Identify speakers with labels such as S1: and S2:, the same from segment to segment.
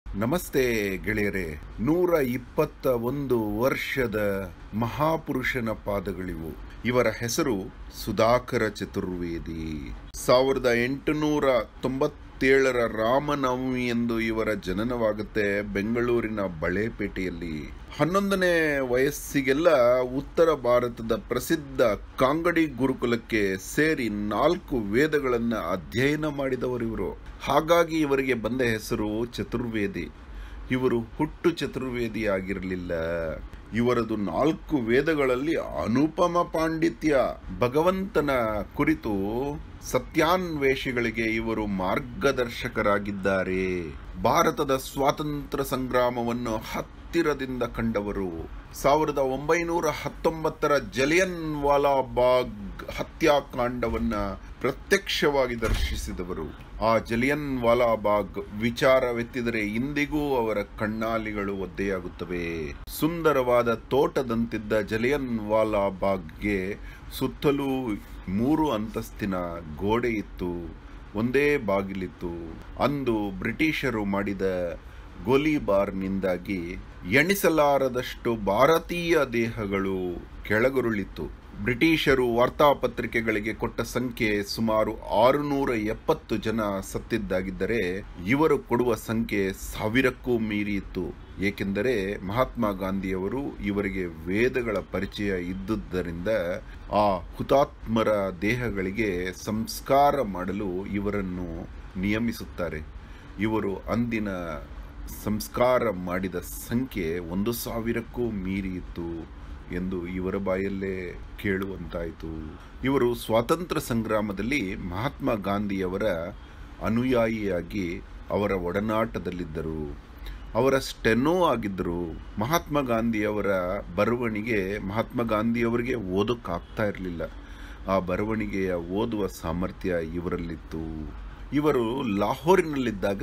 S1: ನಮಸ್ತೆ ಗೆಳೆಯರೆ ನೂರ ಇಪ್ಪತ್ತ ಒಂದು ವರ್ಷದ ಮಹಾಪುರುಷನ ಪಾದಗಳಿವು ಇವರ ಹೆಸರು ಸುಧಾಕರ ಚತುರ್ವೇದಿ ಸಾವಿರದ ಎಂಟುನೂರ ತೊಂಬತ್ತೇಳರ ರಾಮನವಮಿ ಎಂದು ಇವರ ಜನನವಾಗುತ್ತೆ ಬೆಂಗಳೂರಿನ ಬಳೆಪೇಟೆಯಲ್ಲಿ ಹನ್ನೊಂದನೇ ವಯಸ್ಸಿಗೆಲ್ಲ ಉತ್ತರ ಭಾರತದ ಪ್ರಸಿದ್ಧ ಕಾಂಗಡಿ ಗುರುಕುಲಕ್ಕೆ ಸೇರಿ ನಾಲ್ಕು ವೇದಗಳನ್ನ ಅಧ್ಯಯನ ಮಾಡಿದವರಿವರು ಹಾಗಾಗಿ ಇವರಿಗೆ ಬಂದ ಹೆಸರು ಚತುರ್ವೇದಿ ಇವರು ಹುಟ್ಟು ಚತುರ್ವೇದಿ ಆಗಿರಲಿಲ್ಲ ಇವರದು ನಾಲ್ಕು ವೇದಗಳಲ್ಲಿ ಅನುಪಮ ಪಾಂಡಿತ್ಯ ಭಗವಂತನ ಕುರಿತು ಸತ್ಯಾನ್ವೇಷಿಗಳಿಗೆ ಇವರು ಮಾರ್ಗದರ್ಶಕರಾಗಿದ್ದಾರೆ ಭಾರತದ ಸ್ವಾತಂತ್ರ್ಯ ಸಂಗ್ರಾಮವನ್ನು ಹತ್ತಿರದಿಂದ ಕಂಡವರು ಸಾವಿರದ ಒಂಬೈನೂರ ಹತ್ತೊಂಬತ್ತರ ಜಲಿಯನ್ ವಾಲಾಬಾಗ್ ಹತ್ಯಾಕಾಂಡವನ್ನ ಪ್ರತ್ಯಕ್ಷವಾಗಿ ದರ್ಶಿಸಿದವರು ಆ ಜಲಿಯನ್ ವಾಲಾಬಾಗ್ ವಿಚಾರವೆತ್ತಿದರೆ ಇಂದಿಗೂ ಅವರ ಕಣ್ಣಾಲಿಗಳು ಒದ್ದೆಯಾಗುತ್ತವೆ ಸುಂದರವಾದ ತೋಟದಂತಿದ್ದ ಜಲಿಯನ್ ವಾಲಾಬಾಗ್ಗೆ ಸುತ್ತಲೂ ಮೂರು ಅಂತಸ್ತಿನ ಗೋಡೆ ಇತ್ತು ಒಂದೇ ಬಾಗಿಲಿತ್ತು ಅಂದು ಬ್ರಿಟಿಷರು ಮಾಡಿದ ಗೋಲಿಬಾರ್ನಿಂದಾಗಿ ಎಣಿಸಲಾರದಷ್ಟು ಭಾರತೀಯ ದೇಹಗಳು ಕೆಳಗುರುಳಿತ್ತು ಬ್ರಿಟಿಷರು ವಾರ್ತಾಪತ್ರಿಕೆಗಳಿಗೆ ಕೊಟ್ಟ ಸಂಖ್ಯೆ ಸುಮಾರು ಆರುನೂರ ಎಪ್ಪತ್ತು ಜನ ಸತ್ತಿದ್ದಾಗಿದ್ದರೆ ಇವರು ಕೊಡುವ ಸಂಖ್ಯೆ ಸಾವಿರಕ್ಕೂ ಮೀರಿಯಿತ್ತು ಏಕೆಂದರೆ ಮಹಾತ್ಮ ಗಾಂಧಿಯವರು ಇವರಿಗೆ ವೇದಗಳ ಪರಿಚಯ ಇದ್ದುದರಿಂದ ಆ ಹುತಾತ್ಮರ ದೇಹಗಳಿಗೆ ಸಂಸ್ಕಾರ ಮಾಡಲು ಇವರನ್ನು ನಿಯಮಿಸುತ್ತಾರೆ ಇವರು ಅಂದಿನ ಸಂಸ್ಕಾರ ಮಾಡಿದ ಸಂಖ್ಯೆ ಒಂದು ಸಾವಿರಕ್ಕೂ ಮೀರಿಯಿತ್ತು ಎಂದು ಇವರ ಬಾಯಲ್ಲೇ ಕೇಳುವಂತಾಯಿತು ಇವರು ಸ್ವಾತಂತ್ರ್ಯ ಸಂಗ್ರಾಮದಲ್ಲಿ ಮಹಾತ್ಮ ಗಾಂಧಿಯವರ ಅನುಯಾಯಿಯಾಗಿ ಅವರ ಒಡನಾಟದಲ್ಲಿದ್ದರು ಅವರ ಸ್ಟೆನೋ ಆಗಿದ್ದರು ಮಹಾತ್ಮ ಗಾಂಧಿಯವರ ಬರವಣಿಗೆ ಮಹಾತ್ಮ ಗಾಂಧಿಯವರಿಗೆ ಓದೋಕ್ಕಾಗ್ತಾ ಇರಲಿಲ್ಲ ಆ ಬರವಣಿಗೆಯ ಓದುವ ಸಾಮರ್ಥ್ಯ ಇವರಲ್ಲಿತ್ತು ಇವರು ಲಾಹೋರಿನಲ್ಲಿದ್ದಾಗ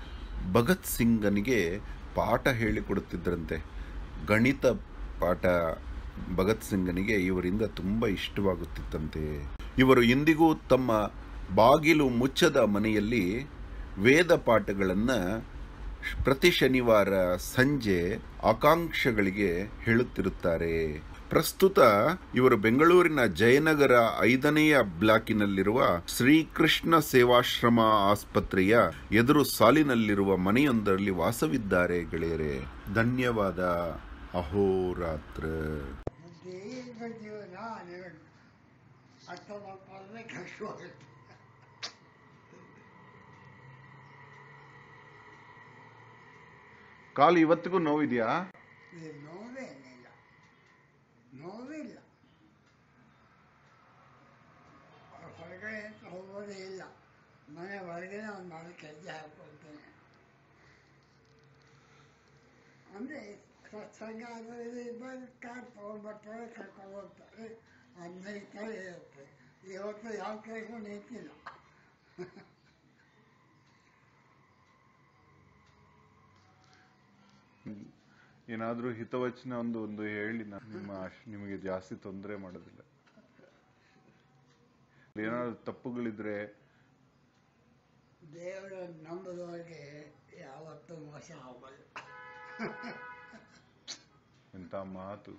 S1: ಭಗತ್ ಸಿಂಗನಿಗೆ ಪಾಠ ಹೇಳಿಕೊಡುತ್ತಿದ್ದರಂತೆ ಗಣಿತ ಪಾಠ ಭಗತ್ ಸಿಂಗನಿಗೆ ಇವರಿಂದ ತುಂಬ ಇಷ್ಟವಾಗುತ್ತಿತ್ತಂತೆ ಇವರು ಇಂದಿಗೂ ತಮ್ಮ ಬಾಗಿಲು ಮುಚ್ಚದ ಮನೆಯಲ್ಲಿ ವೇದ ಪಾಠಗಳನ್ನು ಪ್ರತಿ ಶನಿವಾರ ಸಂಜೆ ಆಕಾಂಕ್ಷಗಳಿಗೆ ಹೇಳುತ್ತಿರುತ್ತಾರೆ ಪ್ರಸ್ತುತ ಇವರು ಬೆಂಗಳೂರಿನ ಜಯನಗರ ಐದನೆಯ ಬ್ಲಾಕಿನಲ್ಲಿರುವ ಶ್ರೀಕೃಷ್ಣ ಸೇವಾಶ್ರಮ ಆಸ್ಪತ್ರೆಯ ಎದುರು ಸಾಲಿನಲ್ಲಿರುವ ಮನೆಯೊಂದರಲ್ಲಿ ವಾಸವಿದ್ದಾರೆ ಗೆಳೆಯರೆ ಧನ್ಯವಾದ ಅಹೋರಾತ್ರ
S2: ದೀರ್ಘ ಜೀವನ ನಿಮಗೆ ಅರ್ಥ ಮಾಡ್ಕೊಳ್ಳೋದೇ ಕಷ್ಟವಾಗುತ್ತೆ
S1: ಕಾಲು ಇವತ್ತಿಗೂ ನೋವಿದೆಯಾ
S2: ಇದು ನೋವೇನಿಲ್ಲ ನೋವಿಲ್ಲ ಹೊರಗಡೆ ಅಂತ ಹೋಗೋದೇ ಇಲ್ಲ ಮನೆ ಹೊರಗಡೆ ಒಂದು ನಾಲ್ಕು ಹೆಜ್ಜೆ ಹಾಕೊಳ್ತೇನೆ ಅಂದರೆ ಸತ್ಸಂಗ ಅದರಲ್ಲಿ ಬಂದು ಕಾರ್ ತೊಗೊಂಡ್ಬರ್ತಾರೆ ಕರ್ಕೊಂಡು ಹೋಗ್ತಾರೆ ಅದು ನಡೀತಾರೆ ಇರುತ್ತೆ ಇವತ್ತು ಯಾವ ಕೆಲಸ ನಿಂತಿಲ್ಲ
S1: ಏನಾದ್ರೂ ಹಿತವಚನ ಒಂದು ಒಂದು ಹೇಳಿ ನಾನು ನಿಮ್ಮ ಅಶ್- ನಿಮಗೆ ಜಾಸ್ತಿ ತೊಂದರೆ ಮಾಡೋದಿಲ್ಲ ಏನಾದ್ರು ತಪ್ಪುಗಳಿದ್ರೆ
S2: ದೇವರ ನಂಬುದವರಿಗೆ ಯಾವತ್ತೂ ಮೋಸ ಆಗಲ್ಲ
S1: ಎಂತ ಮಾತು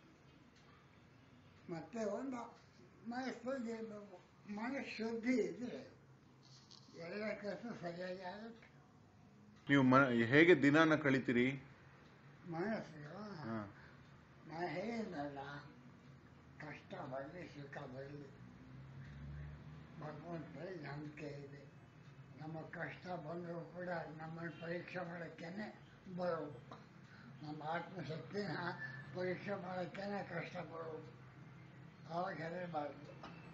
S2: ಮತ್ತೆ ಒಂದು ಮನಸ್ಸಲ್ಲಿ ಇರಬೇಕು ಮನಸ್ಸು ಶುದ್ಧಿ ಇದ್ರೆ ಎಲ್ಲ ಕೆಲಸ ಸರಿಯಾಗಿ ಆಗುತ್ತೆ
S1: ನೀವು ಮ ಹೇಗೆ ದಿನಾನ ಕಳಿತೀರಿ
S2: ಮನಸ್ಸು
S1: ಹಾ.
S2: ನಾನು ಹೇಳಿದ್ನಲ್ಲ ಕಷ್ಟ ಬರಲಿ ಸುಖ ಬರಲಿ ಭಗವಂತನಲ್ಲಿ ನಂಬಿಕೆ ಇದೆ ನಮ್ಮ ಕಷ್ಟ ಬಂದರೂ ಕೂಡ ನಮ್ಮನ್ನು ಪರೀಕ್ಷೆ ಮಾಡೋಕ್ಕೇನೆ ಬರೋದು ನಮ್ಮ ಆತ್ಮಶಕ್ತಿನ ಪರೀಕ್ಷೆ ಮಾಡೋಕ್ಕೇನೆ ಕಷ್ಟ ಬರೋದು ಆವಾಗ ಹೆದರಬಾರ್ದು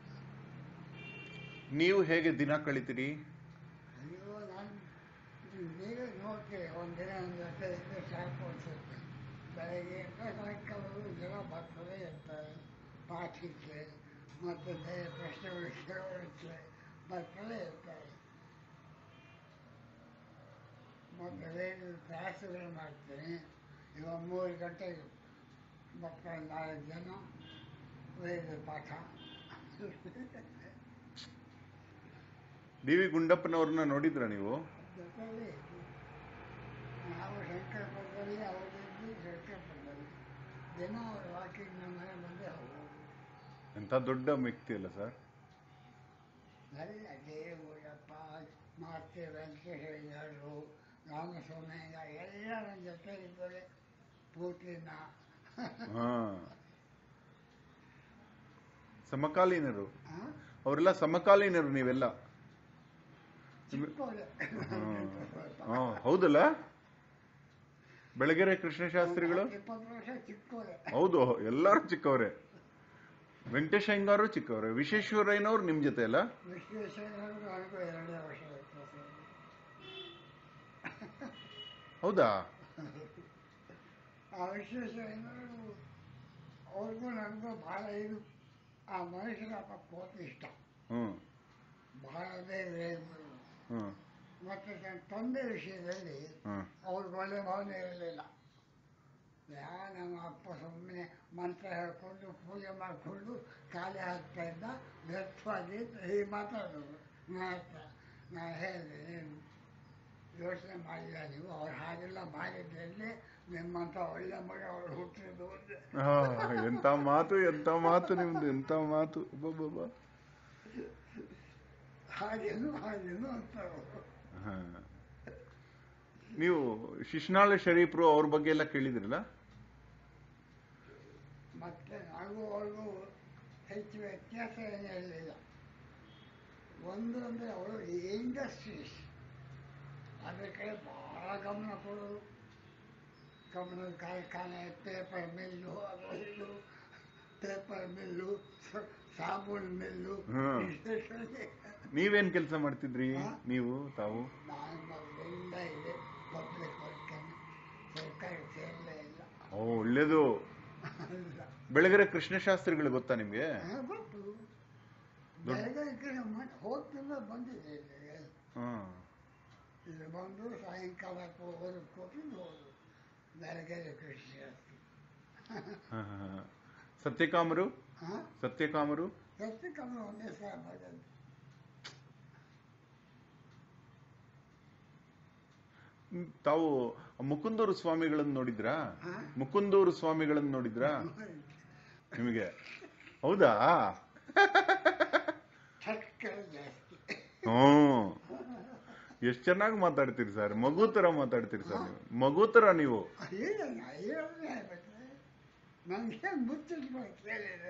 S1: ನೀವು ಹೇಗೆ ದಿನ ಕಳಿತೀರಿ
S2: ಅಯ್ಯೋ ನಾನು ನೀವೇ ನೋಡ್ತೀರಿ ಒಂದಿನ ಒಂದು ಗಂಟೆ ಇದ್ದರೆ ಸಾಕು ಅನ್ಸುತ್ತೆ ಬೆಳಗ್ಗೆ ಸಾಯಂಕಾಲವರೆಗೂ ಜನ ಬರ್ತದೆ ಇರ್ತಾರೆ ಪಾಠಕ್ಕೆ ಮತ್ತು ಬೇರೆ ಪ್ರಶ್ನೆಗಳು ಕೇಳೋದಕ್ಕೆ ಬರ್ತಲೇ ಇರ್ತಾರೆ ಮತ್ತು ಬೇರೆ ಕ್ಲಾಸುಗಳು ಮಾಡ್ತೀನಿ ಇವಾಗ ಮೂರು ಗಂಟೆಗೆ ಬರ್ತಾರೆ ನಾಲ್ಕು ಜನ ವೇದ ಪಾಠ
S1: ಡಿ ವಿ ಗುಂಡಪ್ಪನವ್ರನ್ನ ನೋಡಿದ್ರ ನೀವು
S2: ಜೊತೆಯಲ್ಲಿ ವೆಂಕಟಪುರದಲ್ಲಿ ದಿನ ಅವ್ರು ವಾಕಿಂಗ್ ನಮ್ಮ ಮನೆ ಬಂದೇ ಹೋಗೋದು
S1: ಎಂತ ದೊಡ್ಡ ವ್ಯಕ್ತಿ ಅಲ್ಲ ಸರ್
S2: ಎಲ್ಲ ದೇವರಪ್ಪ ಮಾತೆ ವೆಂಕಟೇಶ್ವರರು ರಾಮಸ್ವಾಮಿಯ ಎಲ್ಲ ನನ್ನ ಜೊತೆ ಇದ್ದಾರೆ ಪೂರ್ತಿನ
S1: ಹಾ ಸಮಕಾಲೀನರು
S2: ಆ?
S1: ಅವರೆಲ್ಲ ಸಮಕಾಲೀನರು ನೀವೆಲ್ಲ
S2: ಚಿಕ್ಕೋಳೆ
S1: ಹಾ ಹೌದಲ್ಲ ಬೆಳಗೆರೆ ಕೃಷ್ಣಶಾಸ್ತ್ರಿಗಳು
S2: ಇಪ್ಪತ್ತು ವರ್ಷ ಚಿಕ್ಕೋಳೆ
S1: ಹೌದು ಎಲ್ಲರೂ ಚಿಕ್ಕವರೇ ವೆಂಕಟೇಶ್ ಅಯ್ಯಂಗಾರು ಚಿಕ್ಕವರೇ ವಿಶ್ವೇಶ್ವರಯ್ಯನವ್ರು ನಿಮ್ ಜೊತೆ ಅಲ್ಲ
S2: ವಿಶ್ವೇಶ್ವರಯ್ಯನವ್ರು ನನಗೂ ಎರಡೇ ವರ್ಷ ವ್ಯತ್ಯಾಸ ಇದೆ.
S1: ಹೌದಾ
S2: ಆ ವಿಶ್ವೇಶ್ವರಯ್ಯನವರು ಅವ್ರಿಗೂ ನನಗೂ ಬಹಳ ಇದು ಆ ಮನುಷ್ಯನ ಕೋಪ ಇಷ್ಟ
S1: ಹ್ಮ್
S2: ಬಹಳ ಬೇಗ
S1: ಹ್ಮ್
S2: ಮತ್ತೆ ನನ್ನ ತಂದೆ ವಿಷಯದಲ್ಲಿ
S1: ಹ್ಮ್
S2: ಅವ್ರಿಗೆ ಒಳ್ಳೆ ಭಾವನೆ ಇರಲಿಲ್ಲ ಯಾ ನಮ್ಮ ಅಪ್ಪ ಸುಮ್ಮನೆ ಮಂತ್ರ ಹೇಳ್ಕೊಂಡು ಪೂಜೆ ಮಾಡಿಕೊಂಡು ಖಾಲಿ ಹಾಕ್ತಾ ಇದ್ದ ವ್ಯರ್ಥವಾಗಿ ಹೀಗೆ ಮಾತಾಡೋದು ಮಾತ್ರ ನಾ ಹೇಳಿದೆ ನೀನು ಯೋಚನೆ ಮಾಡಿಲ್ಲ ನೀವು ಅವ್ರು ಹಾಗೆಲ್ಲ ಮಾಡಿದ್ರಲ್ಲಿ ನಿಮ್ಮಂಥ ಒಳ್ಳೆ ಮಗ ಅವ್ರು ಹುಟ್ಟಿದ್ದು ಒಂದೇ.
S1: ಆ, ಎಂತ ಮಾತು ಎಂತ ಮಾತು ನಿಮ್ದು ಎಂತ ಮಾತು ಅಬ್ಬಬ್ಬಬ್ಬ.
S2: ಹಾಗೇನು ಹಾಗೇನು ಅಂತಾರೆ
S1: ಹಾ. ನೀವು ಶಿಶ್ನಾಳ ಶರೀಫ್ರು ಅವ್ರ ಬಗ್ಗೆ ಎಲ್ಲ ಕೇಳಿದ್ರಲ್ಲ
S2: ಮತ್ತೆ ನನಗೂ ಅವ್ರಿಗೂ ಹೆಚ್ಚು ವ್ಯತ್ಯಾಸ ಏನೂ ಇರಲಿಲ್ಲ ಒಂದು ಅಂದರೆ ಅವರು ಇಂಡಸ್ಟ್ರೀಸ್ ಅದ್ರ ಕಡೆ ಭಾಳ ಗಮನ ಕೊಡೋದು ಕಬ್ಬಣದ ಕಾರ್ಖಾನೆ ಪೇಪರ್ ಮಿಲ್ಲು ಅದು ಇದು ಪೇಪರ್ ಮಿಲ್ಲು ಸ- ಸಾಬೂನು ಮಿಲ್ಲು
S1: ಹ್ಮ್.
S2: ವಿಶೇಷವಾಗಿ
S1: ನೀವೇನ್ ಕೆಲಸ ಮಾಡ್ತಿದ್ರಿ
S2: ಹಾ?
S1: ನೀವು ತಾವು
S2: ನಾನು ಮೊದಲಿಂದ ಇದೆ ಪಬ್ಲಿಕ್ ವರ್ಕನ್ನು ಸರ್ಕಾರ ಸೇರಲೇ ಇಲ್ಲ
S1: ಓ ಒಳ್ಳೇದು
S2: ಇಲ್ಲ
S1: ಬೆಳಗೆರೆ ಕೃಷ್ಣಶಾಸ್ತ್ರಿಗಳು ಗೊತ್ತಾ ನಿಮ್ಗೆ
S2: ಹಾ, ಗೊತ್ತು ಬೆಳಗ್ಗೆ ಹೋಗ್ತಿಲ್ಲ ಬಂದಿದೆ ಇಲ್ಲಿಗೆ
S1: ಹ್ಮ್
S2: ಇಲ್ಲಿ ಬಂದು ಸಾಯಂಕಾಲಕ್ಕೆ ಹೋಗೋದು ಕೊಟ್ಟು ಹೋಗೋದು ಬೆಳಗ್ಗೆ ಕೃಷಿ ಜಾಸ್ತಿ
S1: ಹಾ, ಹಾ, ಹಾ. ಸತ್ಯಕಾಮರು
S2: ಹಾಂ
S1: ಸತ್ಯಕಾಮರು
S2: ಎಷ್ಟು ಕಮ್ಮಿ ಒಂದೇ ಸಲ ಬಂದದ್ದು
S1: ಹ್ಮ್, ತಾವು ಮುಕುಂದೂರು ಸ್ವಾಮಿಗಳನ್ನ ನೋಡಿದ್ರಾ
S2: ಹಾ?
S1: ಮುಕುಂದೂರು ಸ್ವಾಮಿಗಳನ್ನ ನೋಡಿದ್ರಾ ನಿಮಗೆ ಹೌದಾ
S2: ಚಕ್ಕರೆ ಜಾಸ್ತಿ
S1: ಹ್ಮ್ ಎಷ್ಟ್ ಚೆನ್ನಾಗಿ ಮಾತಾಡ್ತೀರಿ ಸರ್ ಮಗು ತರ ಮಾತಾಡ್ತೀರಿ ಸರ್ ನೀವು ಮಗು ತರ ನೀವು
S2: ಏನಲ್ಲ ಹೇಳೋದೇ ಆಗ್ಬಿಟ್ರೆ ನನಗೆ ಮುಚ್ಚಿಟ್ಕೊಂಡು ಕೇಳಿದೆ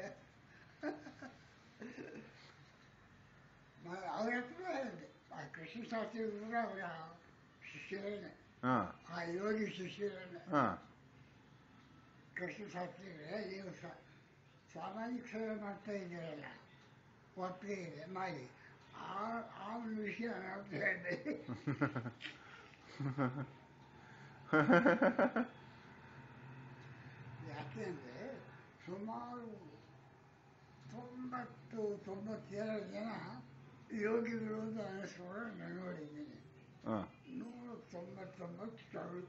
S2: ಅವ್ರ ಹತ್ರ ಹೇಳಿದೆ ಆ ಕೃಷಿ ಶಾಸ್ತ್ರಿ ಕೂಡ ಅವರ ಶಿಷ್ಯರೇನೆ
S1: ಹಾ
S2: ಆ ಯೋಗಿ ಶಿಷ್ಯರೇನೆ
S1: ಹಾ
S2: ಕೃಷಿ ಶಾಸ್ತ್ರಿಗಳೇ ನೀವು ಸ- ಸಾಮಾಜಿಕ ಸೇವೆ ಮಾಡ್ತಾ ಇದ್ದೀರಲ್ಲ ಒಪ್ಪಿಗೆ ಇದೆ ಮಾಡಿ ಆ ಆ ಒಂದು ವಿಷಯ ನಾನು ಹೇಳಿದೆ ಯಾಕೆಂದ್ರೆ ಸುಮಾರು ತೊಂಬತ್ತು ತೊಂಬತ್ತೆರಡು ಜನ ಯೋಗಿಗಳು ಅಂತ ಅನಿಸ್ಕೊಂಡು ನಾನು ನೋಡಿದ್ದೀನಿ
S1: ಹಾ
S2: ನೂರ ತೊಂಬತ್ತೊಂಬತ್ತು ಸಾವಿರ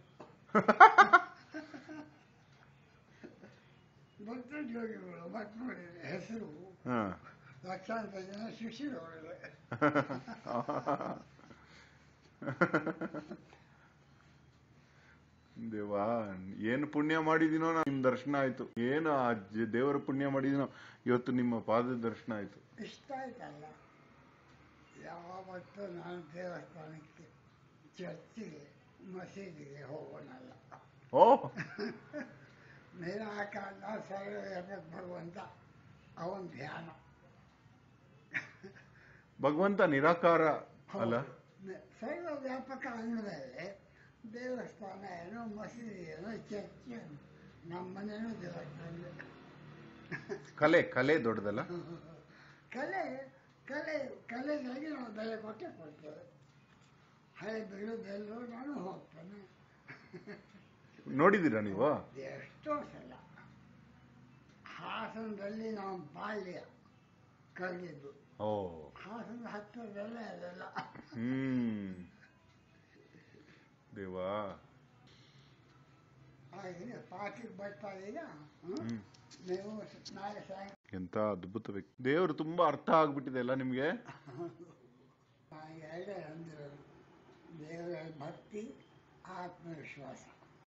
S2: ದೊಡ್ಡ ಯೋಗಿಗಳು ಮತ್ತೆ ನೋಡಿದ್ರೆ ಹೆಸರು
S1: ಹಾ
S2: ಲಕ್ಷಾಂತರ ಜನ ಶಿಷ್ಯರವರಿದೆ
S1: ದೇವಾ ಏನು ಪುಣ್ಯ ಮಾಡಿದಿನೋ ನಾ- ನಿಮ್ ದರ್ಶನ ಆಯ್ತು ಏನು ಆ ಜ- ದೇವರ ಪುಣ್ಯ ಮಾಡಿದಿನೋ ಇವತ್ತು ನಿಮ್ಮ ಪಾದ ದರ್ಶನ ಆಯ್ತು
S2: ಇಷ್ಟ ಆಯ್ತಲ್ಲ ಯಾವತ್ತೂ ನಾನು ದೇವಸ್ಥಾನಕ್ಕೆ ಚರ್ಚಿಗೆ ಮಸೀದಿಗೆ ಹೋಗೋಣಲ್ಲ
S1: ಓ
S2: ನಿರಾಕಾರ ಸರ್ವ ಭಗವಂತ ಅವನ ಧ್ಯಾನ
S1: ಭಗವಂತ ನಿರಾಕಾರ ಅಲ್ಲ
S2: ನೆ- ಸರ್ವ ವ್ಯಾಪಕ ಅಂಗದಲ್ಲಿ ದೇವಸ್ಥಾನ ಏನೋ ಮಸೀದಿ ಏನೋ ಚರ್ಚ್ ಏನೋ ನಮ್ಮ ಮನೇನೂ ದೇವಸ್ಥಾನ
S1: ಕಲೆ ಕಲೆ ದೊಡ್ಡದಲ್ಲ
S2: ಕಲೆ ಕಲೆ ಕಲೆಗಾಗಿ ನಾವು ಬೆಲೆ ಕೊಟ್ಟೆ ಕೊಡ್ತೇವೆ ಹಳೆ ಬೀಳು ಬೆಲ್ಲು ನಾನು ಹೋಗ್ತೇನೆ
S1: ನೋಡಿದ್ದೀರಾ ನೀವು
S2: ಎಷ್ಟೋ ಸಲ ಹಾಸನದಲ್ಲಿ ನಾವು ಬಾಲ್ಯ ಕಳೆದಿದ್ದು
S1: ಓ
S2: ಹಾಸನ ಹತ್ತಿರದಲ್ಲೇ ಅದೆಲ್ಲ
S1: ಹ್ಮ್ ದೇವಾ
S2: ಹಾಗೆ ಪಾರ್ಟಿಗೆ ಬರ್ತಾ ಈಗ ಹ್ಮ್?
S1: ಹ್ಮ್
S2: ನೀವು ನಾಳೆ ಸಾಯಂಕಾಲ
S1: ಎಂತ ಅದ್ಭುತ ವ್ಯಕ್ತಿ ದೇವರು ತುಂಬಾ ಅರ್ಥ ಆಗ್ಬಿಟ್ಟಿದೆ ಅಲ್ಲ ನಿಮ್ಗೆ
S2: ಎರಡೇ ಅಂದಿರೋದು ದೇವರ ಭಕ್ತಿ ಆತ್ಮವಿಶ್ವಾಸ